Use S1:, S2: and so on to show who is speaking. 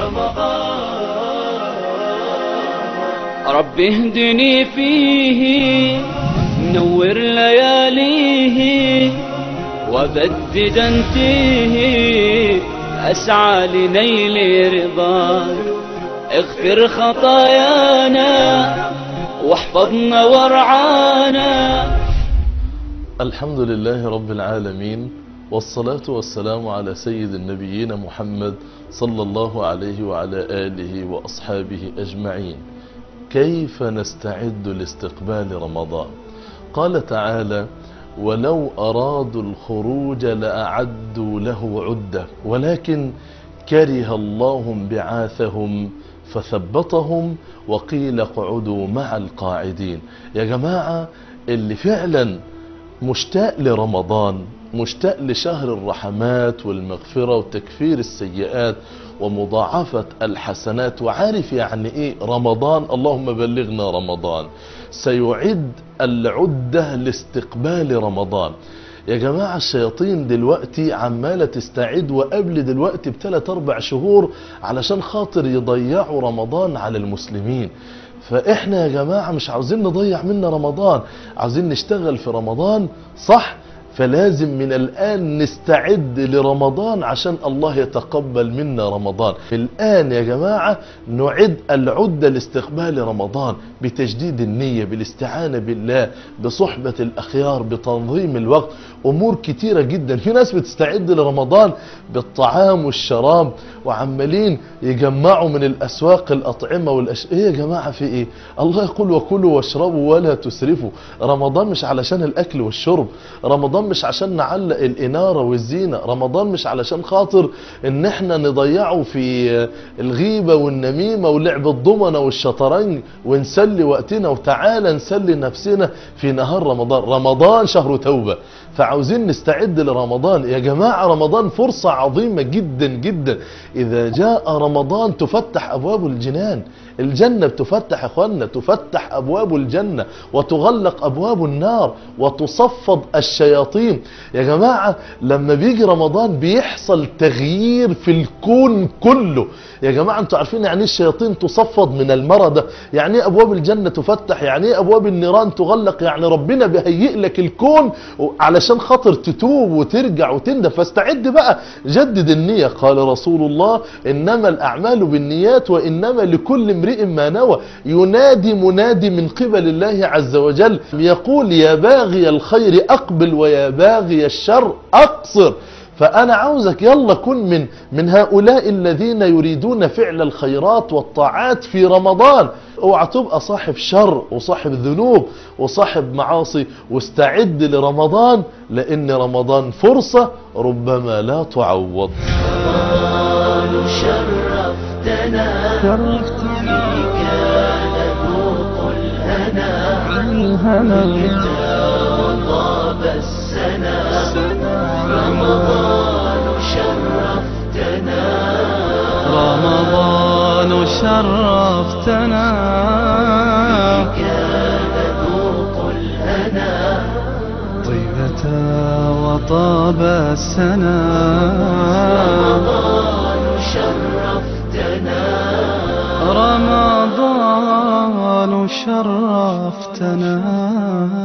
S1: رب اهدني فيه نور لياليه وبدد فيه أسعى لنيل رضاك اغفر خطايانا واحفظنا وارعانا
S2: الحمد لله رب العالمين والصلاة والسلام على سيد النبيين محمد صلى الله عليه وعلى آله وأصحابه أجمعين كيف نستعد لاستقبال رمضان قال تعالى ولو أرادوا الخروج لأعدوا له عدة ولكن كره الله بعاثهم فثبطهم وقيل اقعدوا مع القاعدين يا جماعة اللي فعلا مشتاق لرمضان مشتاق لشهر الرحمات والمغفرة وتكفير السيئات ومضاعفة الحسنات وعارف يعني ايه رمضان اللهم بلغنا رمضان سيعد العدة لاستقبال رمضان يا جماعة الشياطين دلوقتي عمالة تستعد وقبل دلوقتي بثلاث اربع شهور علشان خاطر يضيعوا رمضان على المسلمين فاحنا يا جماعة مش عاوزين نضيع منا رمضان عاوزين نشتغل في رمضان صح فلازم من الآن نستعد لرمضان عشان الله يتقبل منا رمضان الآن يا جماعة نعد العدة لاستقبال رمضان بتجديد النية بالاستعانة بالله بصحبة الأخيار بتنظيم الوقت أمور كتيرة جدا في ناس بتستعد لرمضان بالطعام والشراب وعمالين يجمعوا من الأسواق الأطعمة والأش... إيه يا جماعة في إيه الله يقول وكلوا واشربوا ولا تسرفوا رمضان مش علشان الأكل والشرب رمضان مش عشان نعلق الإنارة والزينة رمضان مش علشان خاطر ان احنا نضيعه في الغيبة والنميمة ولعب الضمنة والشطرنج ونسلي وقتنا وتعالى نسلي نفسنا في نهار رمضان رمضان شهر توبة فعاوزين نستعد لرمضان يا جماعة رمضان فرصة عظيمة جدا جدا إذا جاء رمضان تفتح أبواب الجنان الجنة بتفتح اخواننا تفتح ابواب الجنة وتغلق ابواب النار وتصفد الشياطين يا جماعة لما بيجي رمضان بيحصل تغيير في الكون كله يا جماعة انتوا عارفين يعني ايه الشياطين تصفد من المرضى يعني ايه ابواب الجنة تفتح يعني ايه ابواب النيران تغلق يعني ربنا بيهيئ لك الكون علشان خاطر تتوب وترجع وتندم فاستعد بقى جدد النية قال رسول الله انما الاعمال بالنيات وانما لكل امرئ ما نوى ينادي منادي من قبل الله عز وجل يقول يا باغي الخير اقبل ويا باغي الشر اقصر فأنا عاوزك يلا كن من من هؤلاء الذين يريدون فعل الخيرات والطاعات في رمضان اوعى تبقى صاحب شر وصاحب ذنوب وصاحب معاصي واستعد لرمضان لأن رمضان فرصة ربما لا تعوض
S1: رمضان شرفتنا شرفتنا فيك نذوق الهنا وطاب السنا رمضان شرفتنا
S3: رمضان شرفتنا
S1: فيك نذوق الهنا
S3: طيبة وطاب السنا
S1: رمضان شرفتنا
S3: رمضان شرفتنا